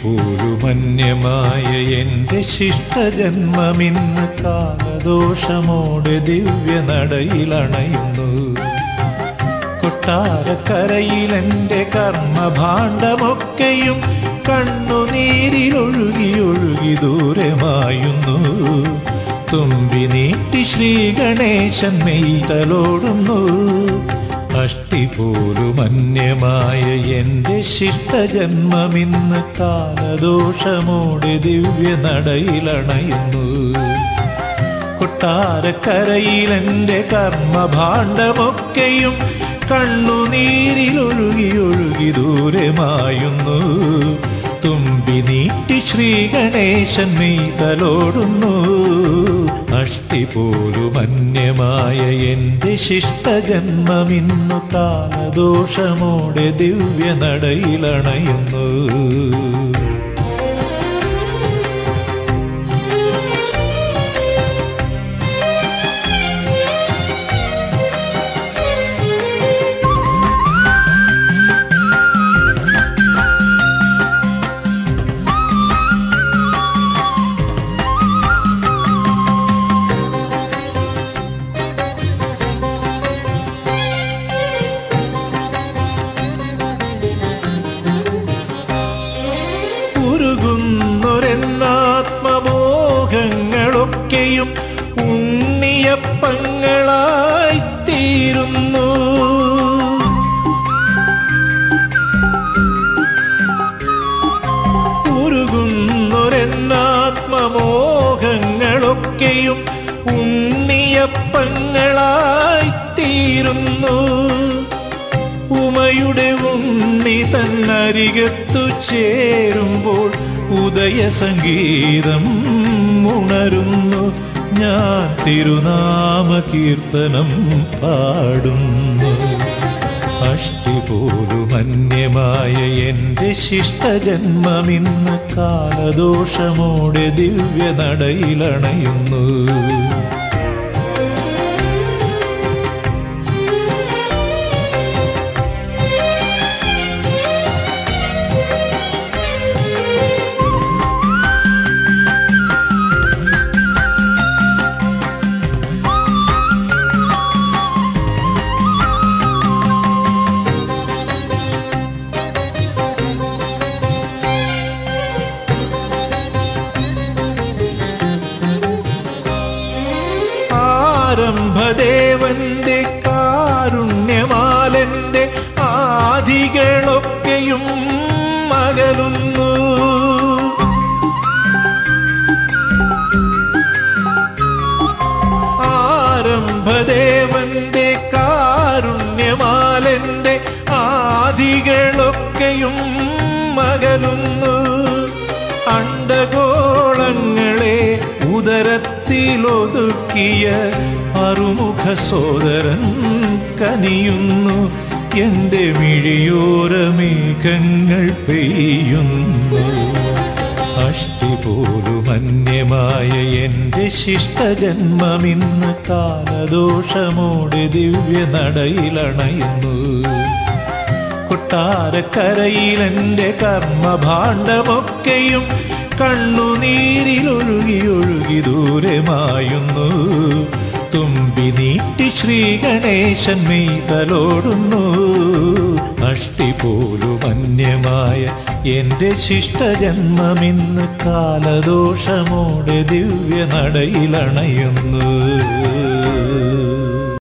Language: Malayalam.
അഷ്ടിപോലുമന്യമായ എൻ്റെ ശിഷ്ടജന്മമിന്ന് കാലദോഷമോടെ ദിവ്യനടയിലണയുന്നു കൊട്ടാരക്കരയിൽ എൻ്റെ കർമ്മഭാണ്ഡമൊക്കെയും കണ്ണുനീരിലൊഴുകി ഒഴുകി ദൂരമായുന്നു തുമ്പി നീട്ടി ശ്രീ ഗണേശൻ മെയ്തലോടുന്നു അഷ്ടിപോലുമന്യമായ എൻ്റെ ശിഷ്ടജന്മമിന്ന് കാലദോഷമോടെ ദിവ്യനടയിലണയുന്നു കൊട്ടാരക്കരയിൽ എൻ്റെ കർമ്മഭാണ്ഡമൊക്കെയും കണ്ണുനീരിലൊഴുകി ഒഴുകി ദൂരമായുന്നു തുമ്പി നീട്ടി ശ്രീ ഗണേശൻ മെയ്തലോടുന്നു അഷ്ടിപോലുമന്യമായ എൻ്റെ ശിഷ്ടജന്മമിന്നു കാലദോഷമോടെ ദിവ്യനടയിലണയുന്നു ഉരുകുന്നൊരെന്നാത്മമോഹങ്ങളൊക്കെയും ഉണ്ണിയപ്പങ്ങളായി തീരുന്നു ഉരുകുന്നൊരെന്നാത്മമോഹങ്ങളൊക്കെയും ഉണ്ണിയപ്പങ്ങളായി തീരുന്നു ഉമയുടെ ഉണ്ണി തന്നരികത്തു ചേരുമ്പോൾ ഉദയസംഗീതം ഉണരുന്നു ഞാൻ തിരുനാമ കീർത്തനം പാടുന്നു അഷ്ടിപോലുമന്യമായ എൻ്റെ ശിഷ്ടജന്മമിന്ന് കാലദോഷമോടെ ദിവ്യനടയിലണയുന്നു ആരംഭദേവന്റെ കാരുണ്യമാലന്റെ ആദികളൊക്കെയും മകലുന്നു ആരംഭദേവന്റെ കാരുണ്യമാലന്റെ ആദികളൊക്കെയും മകലുന്നു അണ്ടഗോളങ്ങളെ ഉദരത്തിലൊതുക്കിയ അറുമുഖ സോദരൻ കനിയുന്നു എൻ്റെ മിഴിയോരമേഘങ്ങൾ പെയ്യുന്നു അഷ്ടിപോലുമന്യമായ എൻ്റെ ശിഷ്ടജന്മമിന്ന് കാലദോഷമോടെ ദിവ്യനടയിലണയുന്നു കൊട്ടാരക്കരയിൽ എൻ്റെ കർമ്മഭാണ്ഡമൊക്കെയും കണ്ണുനീരിലൊഴുകി ഒഴുകി ദൂരമായുന്നു തുമ്പി നീട്ടി ശ്രീ ഗണേശൻ മെയ്തലോടുന്നു അഷ്ടിപോലുമന്യമായ എൻ്റെ ശിഷ്ടജന്മമിന്ന് കാലദോഷമോടെ ദിവ്യനടയിലണയുന്നു